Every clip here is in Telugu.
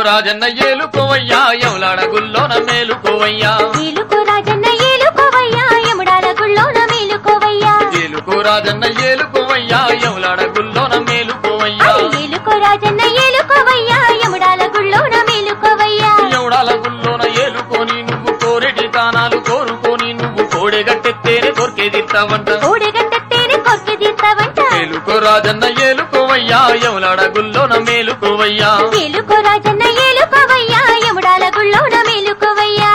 రాజన్న ఏలుకోవయ్యా ఎవలాడ గుల్లోన మేలుకోవయ్యా ఏలుకో రాజన్న ఏలుకోవయ్యా యముడాల గుళ్ళోన మేలుకోవయ్యా ఏలుకో రాజన్న ఏలుకోవయ్యా ఎవలాడ గుల్లోన మేలుకోవయ్యా అరే ఏలుకో రాజన్న ఏలుకోవయ్యా యముడాల గుళ్ళోన మేలుకోవయ్యా ఎవడాల గుల్లోన ఏలుకొని నువ్వు కోరెటి దానాలు కోరుకొని నువ్వు కోడెగట్టెత్తేనే కొరికేదిస్తావంట ఓడగట్టేనే కొరికి తీస్తావంట ఏలుకో రాజన్న ఏలుకోవయ్యా ఎవలాడ గుల్లోన మేలుకోవయ్యా ఏలుకో రాజన్న ఏలుకోవయ్యా యముడాల గుళ్ళోన మేలుకోవయ్యా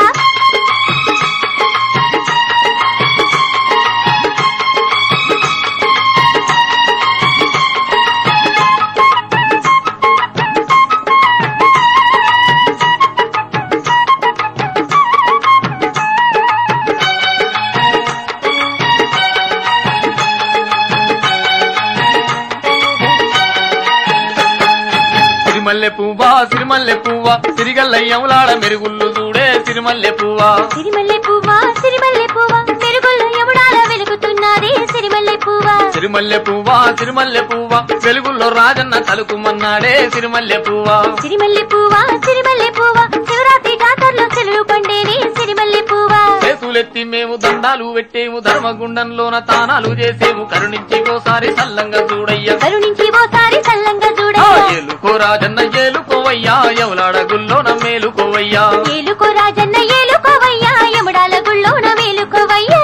సిరిమల్లె పువ్వా సిరిమల్లె పువ్వా సిరిగల్ల ఎవలాడ మెరుగుళ్ళు చూడే సిరిమల్లె పువ్వా సిరిమల్లె పువ్వా సిరిమల్లె పువ్వా మెరుగుల్లో యముడాల వెలుగుతున్నది సిరిమల్లె పువ్వా సిరిమల్లె పువ్వా సిరిమల్లె పువ్వా వెలుగుల్లో రాజన్న తలుకుమన్నాడే సిరిమల్లె పువ్వా సిరిమల్లె పువ్వా సిరిమల్లె పువ్వా శివరాత్రి జాతరలో చెలువు పండేని సిరిమల్లె పువ్వా చేతులెత్తి మేము దండాలు పెట్టేము ధర్మగుండంలోన తానాలు చేసేము కరుణించి ఓసారి సల్లంగా చూడయ్యా కరుణించి ఓసారి సల్లంగా ఆ, చూడయ్యా ఏలుకో రాజన్న ఏలుకోవయ్యా ఎవలాడ గుల్లోన మేలుకోవయ్యా ఏలుకో రాజన్న ఏలుకోవయ్యా యముడాల గుళ్ళోన మేలుకోవయ్యా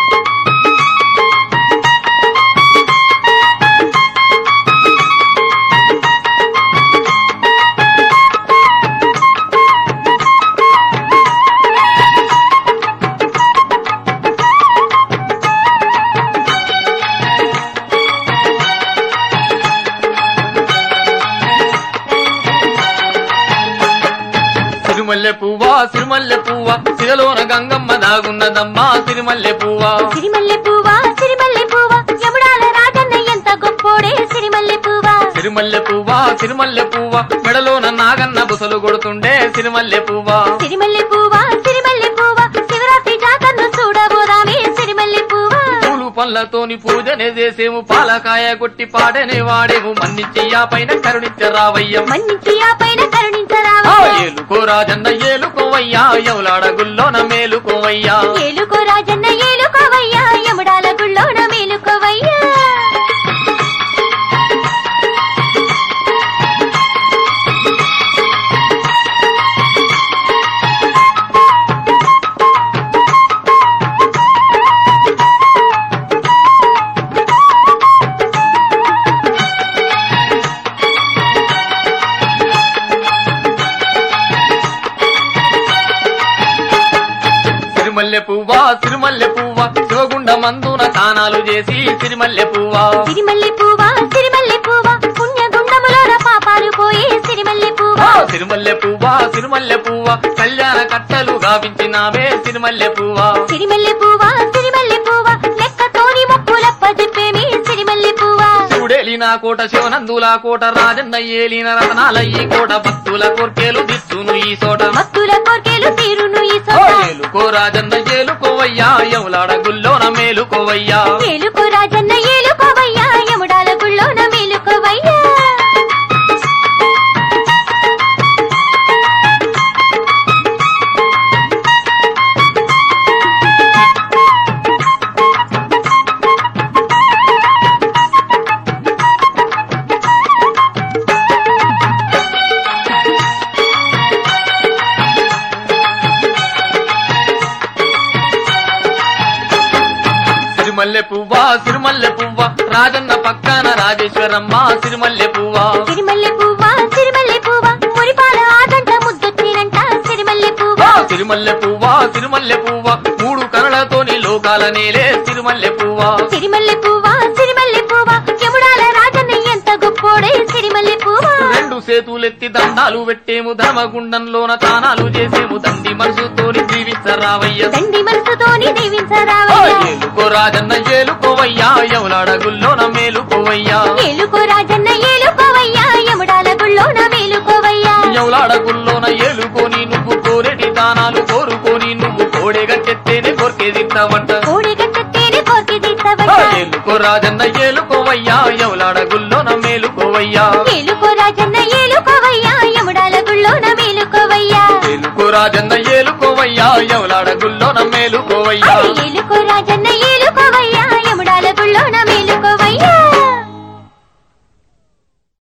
సిరిమల్లె పువ్వా సిరిమల్లె పువ్వా సిరలోన గంగమ్మ దాగున్నదమ్మా సిరిమల్లె పువ్వా సిరిమల్లె పువ్వా సిరిమల్లె పువ్వా యముడాల రాజన్న ఎంత గొప్పోడే సిరిమల్లె పువ్వా సిరిమల్లె పువ్వా సిరిమల్లె పువ్వా మెడలోన నాగన్న బుసలు కొడుతుండే సిరిమల్లె పువ్వా సిరిమల్లె పువ్వా సిరిమల్లె పువ్వా శివరాత్రి జాతరను చూడబోదామే సిరిమల్లె పువ్వా పూలు పళ్ళతోని పూజనే చేసేము పాలకాయ కొట్టి పాడనే వాడేము మన్నిచ్చి ఆ పైన కరుణించరావయ్యం మన్నించి ఆ పైన ఆ, కరుణించరావా ఏలుకో రాజన్న ఏలుకోవయ్యా ఎవలాడ గుల్లోన మేలుకోవయ్యా ఏలుకో రాజన్న ఏలుకోవయ్యా యముడాల గుళ్ళోన మేలుకోవయ్యా సిరిమల్లె పువ్వా సిరిమల్లె పువ్వా శివగుండ మందున తానాలు చేసి సిరిమల్లె పువ్వా సిరిమల్లె పువ్వా సిరిమల్లె పువ్వా పుణ్యగుండములోన పాపాలు పోయే సిరిమల్లె ఆ, పువ్వా సిరిమల్లె పువ్వా సిరిమల్లె పువ్వా కళ్యాణ కట్టలు గావించినావే సిరిమల్లె పువ్వా సిరిమల్లె పువ్వా సిరిమల్లె పువ్వా లెక్కతోని మొక్కులప్ప చెప్పేమి సిరిమల్లె పువ్వా శివుడేలిన కోట శివనందుల కోట రాజన్న ఏలిన రతనాల ఈ కోట భక్తుల కోర్కెలు దిచ్చును ఈ చోట భక్తుల కోర్కెలు తీరును ఈ ఓ, సోట ఏలుకో రాజన్న ఏలుకోవయ్యా ఎవలాడ గుల్లోన మేలుకోవయ్యా ఏలుకో రాజన్న ఏలుకోవయ్యా యముడాల గుళ్ళోన మేలుకోవయ్యా సిరిమల్లె పువ్వా సిరిమల్లె పువ్వా రాజన్న పక్కన రాజేశ్వరమ్మ సిరిమల్లె పువ్వా సిరిమల్లె పువ్వా సిరిమల్లె పువ్వా మురిపాల ఆదంట ముద్దొచ్చినంట సిరిమల్లె ఆ, పువ్వా సిరిమల్లె పువ్వా సిరిమల్లె పువ్వా మూడు కరళతోని లోకాల నేలే సిరిమల్లె పువ్వా సిరిమల్లె పువ్వా సిరిమల్లె పువ్వా యముడాల రాజన్న ఎంత గొప్పోడే సిరిమల్లె పువ్వా రెండు సేతులెత్తి దండాలు పెట్టేము ధర్మగుండంలోన తానాలు చేసేము దండి మనసుతోని జీవించరావయ్య దండి మనసుతోని ఆ, దీవించరావయ్యా ఏలుకో రాజన్న ఏలుకోవయ్యా ఎవలాడ గుల్లోన మేలుకోవయ్యా ఏలుకో రాజన్న ఏలుకోవయ్యా యముడాల గుళ్ళోన మేలుకోవయ్యా ఎవలాడ గుల్లోన ఏలుకొని నువ్వు కోరెటి దానాలు కోరుకొని నువ్వు కోడెగట్టెత్తేనే కొరికేదిస్తావంట కోడి గట్టెత్తేనే కోర్కి ఆ, తీస్తావయ్యా ఏలుకో రాజన్న ఏలుకోవయ్యా ఎవలాడ గుల్లోన మేలుకోవయ్యా ఏలుకో రాజన్న ఏలుకోవయ్యా యముడాల గుళ్ళోన రాజన్న ఏలుకోవయ్యా ఎవలాడ గుల్లో నమ్మేలుకోవయ్యా ఏలుకో రాజ